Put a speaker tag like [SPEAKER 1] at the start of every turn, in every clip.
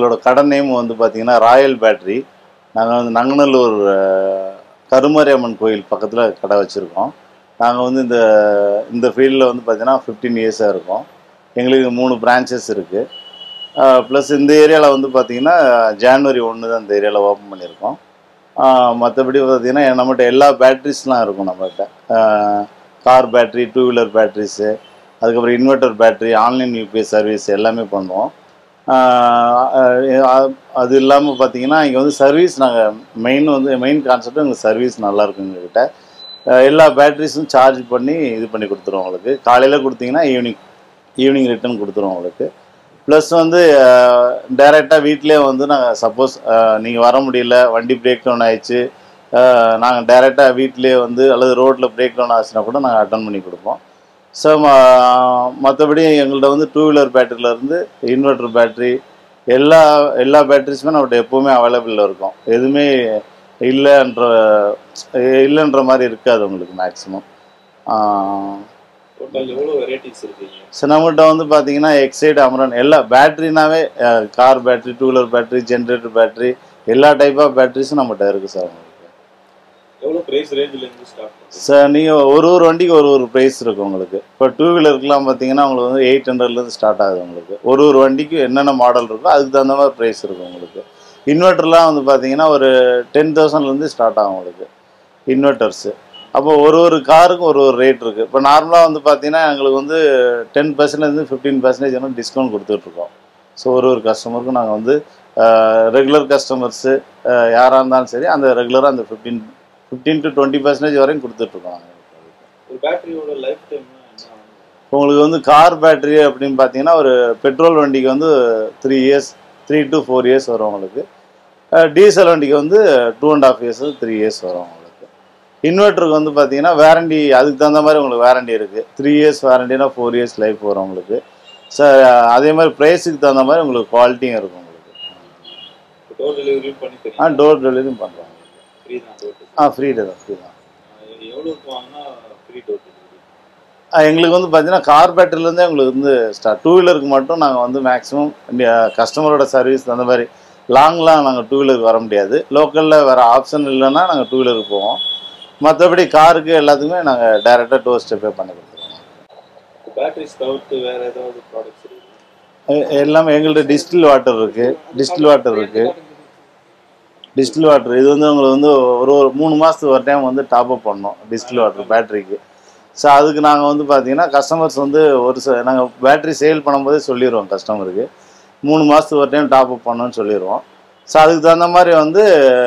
[SPEAKER 1] எங்களோட கடை நேம் வந்து பார்த்தீங்கன்னா ராயல் பேட்டரி நாங்கள் வந்து நங்கநல்லூர் அஹ், கருமாரியம்மன் கோயில் பக்கத்தில் கடை வச்சுருக்கோம் நாங்கள் வந்து இந்த இந்த ஃபீல்டில் வந்து பார்த்தீங்கன்னா ஃபிஃப்டீன் இயர்ஸாக இருக்கோம் எங்களுக்கு மூணு பிரான்ச்சஸ் இருக்குது ப்ளஸ் இந்த ஏரியாவில் வந்து பார்த்தீங்கன்னா ஜான்வரி ஒன்று தான் இந்த ஏரியாவில் ஓப்பன் பண்ணியிருக்கோம் மற்றபடி பார்த்தீங்கன்னா நம்மகிட்ட எல்லா பேட்ரிஸ்லாம் இருக்கும் நம்மகிட்ட car battery two wheeler batteries அதுக்கப்புறம் inverter battery online UPS service எல்லாமே பண்ணுவோம் ஆஹ் அஹ் அது இல்லாமல் பார்த்தீங்கன்னா இங்கே வந்து சர்வீஸ் நாங்கள் மெயின் வந்து மெயின் கான்செப்ட் எங்களுக்கு சர்வீஸ் நல்லா இருக்கும் எங்ககிட்ட ஆஹ் எல்லா பேட்ரிஸும் சார்ஜ் பண்ணி இது பண்ணி கொடுத்துருவோம் உங்களுக்கு காலையில் கொடுத்தீங்கன்னா ஈவினிங் ஈவினிங் ரிட்டர்ன் கொடுத்துருவோம் உங்களுக்கு ப்ளஸ் வந்து டைரெக்டாக வீட்டிலே வந்து நாங்கள் சப்போஸ் நீங்கள் வர முடியல வண்டி பிரேக் டவுன் ஆயிடுச்சு நாங்கள் டைரெக்டாக வீட்டிலே வந்து அல்லது ரோட்டில் பிரேக் டவுன் ஆச்சுன்னா கூட நாங்கள் அட்டன் பண்ணி கொடுப்போம் ஸோ மற்றபடி எங்கள்கிட்ட வந்து டூ வீலர் பேட்டரியிலேருந்து இன்வெர்ட்டர் பேட்டரி எல்லா எல்லா பேட்டரிஸுமே நம்மகிட்ட எப்போவுமே அவைலபிளில் இருக்கும் எதுவுமே இல்லைன்ற இல்லைன்ற மாதிரி இருக்காது உங்களுக்கு மேக்ஸிமம்
[SPEAKER 2] டோட்டல் எவ்வளோ வெரைட்டிஸ் இருக்குங்க
[SPEAKER 1] ஸோ நம்மகிட்ட வந்து பார்த்தீங்கன்னா எக்ஸைட் அமரன் எல்லா பேட்டரினாவே car battery two wheeler battery generator battery எல்லா டைப் ஆஃப் பேட்டரிஸும் நம்மகிட்ட இருக்குது சார் உங்களுக்கு
[SPEAKER 2] எவ்வளோ ப்ரைஸ் ரேஞ்சிலேருந்து ஸ்டார்ட் பண்ணுறீங்க
[SPEAKER 1] சார் நீங்கள் ஒரு ஒரு வண்டிக்கு ஒரு ஒரு ப்ரைஸ் இருக்கும் உங்களுக்கு இப்போ டூ வீலருக்குலாம் பார்த்தீங்கன்னா உங்களுக்கு வந்து எயிட் ஹண்ட்ரட்லேருந்து ஸ்டார்ட் ஆகுது உங்களுக்கு ஒரு ஒரு வண்டிக்கு என்னென்ன மாடல் இருக்கோ அதுக்கு தகுந்த மாதிரி ப்ரைஸ் இருக்கும் உங்களுக்கு இன்வெர்ட்டர்லாம் வந்து பார்த்தீங்கன்னா ஒரு டென் தௌசண்ட்லேருந்து ஸ்டார்ட் ஆகும் உங்களுக்கு இன்வெர்ட்டர்ஸு அப்போ ஒரு ஒரு காருக்கும் ஒரு ஒரு ரேட் இருக்குது இப்போ நார்மலாக வந்து பார்த்தீங்கன்னா எங்களுக்கு வந்து டென் பர்சன்டேஜ் ஃபிஃப்டீன் பர்சன்டேஜ் வந்து டிஸ்கவுண்ட் கொடுத்துட்ருக்கோம் ஸோ ஒரு ஒரு கஸ்டமருக்கும் நாங்கள் வந்து ரெகுலர் கஸ்டமர்ஸு யாராக இருந்தாலும் சரி அந்த ரெகுலராக அந்த fifteen fifteen to twenty percentage வரையும் கொடுத்துட்ருக்கோம் நாங்கள்
[SPEAKER 2] ஒரு பேட்டரியோட லைஃப் டைம் என்ன ஆகும்?
[SPEAKER 1] உங்களுக்கு வந்து கார் பேட்டரி அப்படின்னு பார்த்தீங்கன்னா ஒரு பெட்ரோல் வண்டிக்கு வந்து three years three to four years வரும் உங்களுக்கு டீசல் வண்டிக்கு வந்து two and half years three years வரும் உங்களுக்கு இன்வெர்ட்டருக்கு வந்து பார்த்தீங்கன்னா வாரண்டி அதுக்கு தகுந்த மாதிரி உங்களுக்கு வாரண்டி இருக்குது த்ரீ இயர்ஸ் வாரண்டினா ஃபோர் இயர்ஸ் லைஃப் வரும் உங்களுக்கு சார் அதே மாதிரி ப்ரைஸுக்கு தகுந்த மாதிரி உங்களுக்கு குவாலிட்டியும் இருக்கும் உங்களுக்கு
[SPEAKER 2] இப்போ டோர் டெலிவரியும் பண்ணி
[SPEAKER 1] ஆ
[SPEAKER 2] தரீங்க
[SPEAKER 1] டோர் டெலிவரியும் பண்ணுறோம்
[SPEAKER 2] ஃப்ரீ தான் டோர்
[SPEAKER 1] ஆ ஃப்ரீ தான் ஃப்ரீ தான்
[SPEAKER 2] எவ்வளோக்கு வாங்கினா ஃப்ரீ டோர் டெலிவரி
[SPEAKER 1] ஆ, எங்களுக்கு வந்து பார்த்தீங்கன்னா கார் பேட்டரிலேருந்தே உங்களுக்கு வந்து ஸ்டார்ட் டூ வீலருக்கு மட்டும் நாங்கள் வந்து மேக்ஸிமம் கஸ்டமரோட சர்வீஸ் அந்த மாதிரி லாங்லாம் நாங்கள் டூ வீலருக்கு வர முடியாது லோக்கலில் வேறு ஆப்ஷன் இல்லைன்னா நாங்கள் டூ வீலருக்கு போவோம் மற்றபடி காருக்கு எல்லாத்துக்குமே நாங்கள் டைரெக்டாக டோர் ஸ்டெப்பே பண்ணி கொடுத்துருவோம்
[SPEAKER 2] பேட்டரிஸ் தவிர்த்து வேற ஏதாவது ப்ராடக்ட்ஸ் இருக்கு
[SPEAKER 1] எ- எல்லாமே எங்கள்கிட்ட டிஸ்டில் வாட்டர் இருக்குது டிஸ்டில் வாட்டர் இருக்குது டிஸ்டில் வாட்டர் இது வந்து உங்களுக்கு வந்து ஒரு ஒரு மூணு மாதத்துக்கு ஒரு டைம் வந்து டாப் அப் பண்ணோம் டிஸ்டில் வாட்டர் பேட்டரிக்கு ஸோ அதுக்கு நாங்கள் வந்து பார்த்தீங்கன்னா கஸ்டமர்ஸ் வந்து ஒரு ச நாங்கள் பேட்டரி சேல் பண்ணும்போதே சொல்லிடுவோம் கஸ்டமருக்கு மூணு மாதத்துக்கு ஒரு டைம் டாப் அப் பண்ணணும்னு சொல்லிடுவோம் ஸோ அதுக்கு தகுந்த மாதிரி வந்து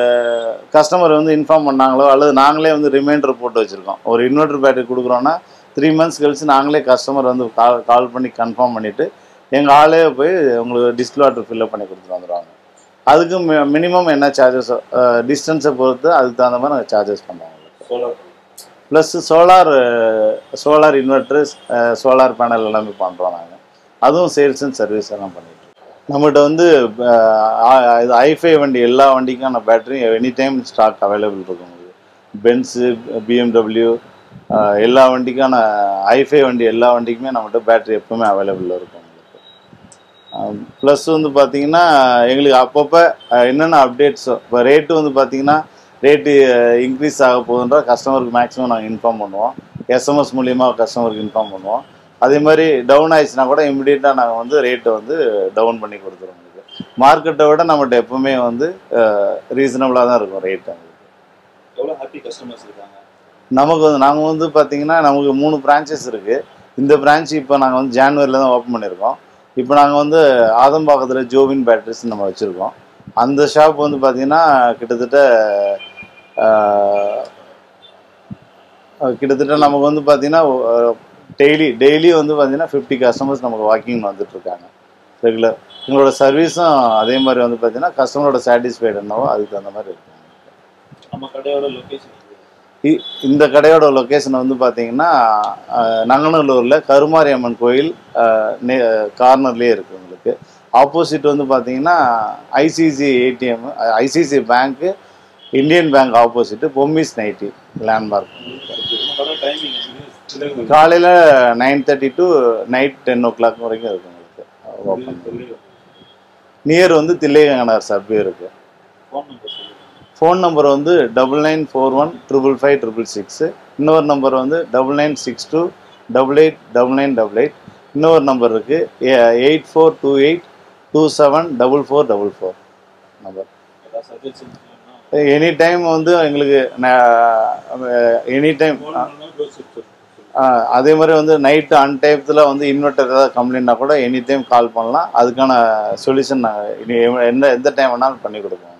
[SPEAKER 1] கஸ்டமர் வந்து இன்ஃபார்ம் பண்ணாங்களோ அல்லது நாங்களே வந்து ரிமைண்டர் போட்டு வச்சுருக்கோம் ஒரு இன்வெர்டர் பேட்டரி கொடுக்குறோன்னா த்ரீ மந்த்ஸ் கழிச்சு நாங்களே கஸ்டமர் வந்து கால் கால் பண்ணி கன்ஃபார்ம் பண்ணிவிட்டு எங்கள் ஆளே போய் உங்களுக்கு டிஸ்டில் வாட்டர் ஃபில்லப் பண்ணி கொடுத்துட்டு வந்துடுவாங்க அதுக்கு மினிமம் என்ன சார்ஜஸ் டிஸ்டன்ஸை பொறுத்து அதுக்கு தகுந்த மாதிரி நாங்கள் சார்ஜஸ் பண்ணுவோம்
[SPEAKER 2] solar
[SPEAKER 1] plus solar solar inverter solar panel எல்லாமே பண்ணுறோம் நாங்கள் அதுவும் சேல்ஸ் அண்ட் சர்வீஸ் எல்லாம் பண்ணிட்டு இருக்கோம். நம்மகிட்ட வந்து அஹ், இது ஐஃபை வண்டி எல்லா வண்டிக்கான பேட்டரியும் எனி டைம் ஸ்டாக் அவைலபிள் இருக்கும் உங்களுக்கு பென்ஸு பிஎம்டபிள்யூ எல்லா வண்டிக்கான ஐஃபை வண்டி எல்லா வண்டிக்குமே நம்மகிட்ட பேட்டரி எப்பவுமே அவைலபிள் இருக்கும் உங்களுக்கு ப்ளஸ் வந்து பார்த்தீங்கன்னா எங்களுக்கு அப்பப்போ என்னென்ன அப்டேட்ஸோ இப்போ ரேட்டு வந்து பார்த்தீங்கன்னா ரேட்டு இன்க்ரீஸ் ஆக போகுதுன்ற கஸ்டமருக்கு மேக்ஸிமம் நாங்கள் இன்ஃபார்ம் பண்ணுவோம் எஸ்எம்எஸ் மூலியமாக கஸ்டமருக்கு இன்ஃபார்ம் பண்ணுவோம் அதே மாதிரி டவுன் ஆயிடுச்சுன்னா கூட இமிடியேட்டாக நாங்கள் வந்து ரேட்டை வந்து டவுன் பண்ணி கொடுத்துருவோம் உங்களுக்கு மார்க்கெட்டை விட நம்மகிட்ட எப்பவுமே வந்து ரீசனபிளாக தான் இருக்கும் ரேட்
[SPEAKER 2] எவ்வளோ ஹாப்பி கஸ்டமர்ஸ் இருக்காங்க
[SPEAKER 1] நமக்கு வந்து நாங்கள் வந்து பார்த்தீங்கன்னா நமக்கு மூணு பிரான்ச்சஸ் இருக்குது இந்த பிரான்ச் இப்போ நாங்கள் வந்து ஜான்வரியில் தான் ஓப்பன் பண்ணியிருக்கோம் இப்போ நாங்கள் வந்து ஆதம்பாக்கத்தில் ஜோவின் பேட்டரிஸ் நம்ம வச்சுருக்கோம் அந்த ஷாப் வந்து பார்த்தீங்கன்னா கிட்டத்தட்ட ஆஹ், அஹ், கிட்டத்தட்ட நமக்கு வந்து பார்த்தீங்கன்னா டெய்லி டெய்லி வந்து பார்த்தீங்கன்னா ஃபிஃப்டி கஸ்டமர்ஸ் நமக்கு வாக்கிங் வந்துட்டுருக்காங்க ரெகுலர் எங்களோட சர்வீஸும் அதே மாதிரி வந்து பார்த்தீங்கன்னா கஸ்டமரோட சாட்டிஸ்ஃபைடு என்னவோ அதுக்கு தகுந்த மாதிரி இருக்கும்
[SPEAKER 2] நம்ம கடையோட லொக்கேஷன்
[SPEAKER 1] இ- இந்த கடையோட லொக்கேஷன் வந்து பார்த்தீங்கன்னா அஹ், நங்கநல்லூரில் கருமாரியம்மன் கோயில் கார்னர்லேயே இருக்குது உங்களுக்கு ஆப்போசிட் வந்து பார்த்தீங்கன்னா ஐசிசி ஏடிஎம் ஐசிசி பேங்க்கு Indian bank opposite Pommys nighty landmark
[SPEAKER 2] நம்ம கடை டைமிங் வந்து
[SPEAKER 1] காலையில் nine thirty to night ten o'clock வரைக்கும் இருக்கும் உங்களுக்கு ஓப்பன் நியர் வந்து தில்லைகங்கனார் சப்வே இருக்குது
[SPEAKER 2] ஃபோன் நம்பர் சொல்லுங்கள்
[SPEAKER 1] இருக்குது
[SPEAKER 2] ஃபோன் நம்பர் சொல்லுங்கள்
[SPEAKER 1] ஃபோன் நம்பர் வந்து double nine four one triple five triple six இன்னொரு நம்பர் வந்து double nine six two double eight double nine double eight இன்னொரு நம்பர் இருக்குது eight four two eight two seven double four double four number
[SPEAKER 2] ஏதாவது suggestions வேணும்னா
[SPEAKER 1] any time வந்து எங்களுக்கு any time
[SPEAKER 2] phone பண்ணால் யோசிச்சு சொல்லுங்கள்
[SPEAKER 1] அதே மாதிரி வந்து நைட்டு அன்டைத்தில் வந்து இன்வெர்டர் ஏதாவது கம்ப்ளைண்ட்னா கூட எனி டைம் கால் பண்ணலாம் அதுக்கான சொல்யூஷன் நாங்கள் எந்த எந்த டைம் வேணாலும் பண்ணி கொடுப்போம்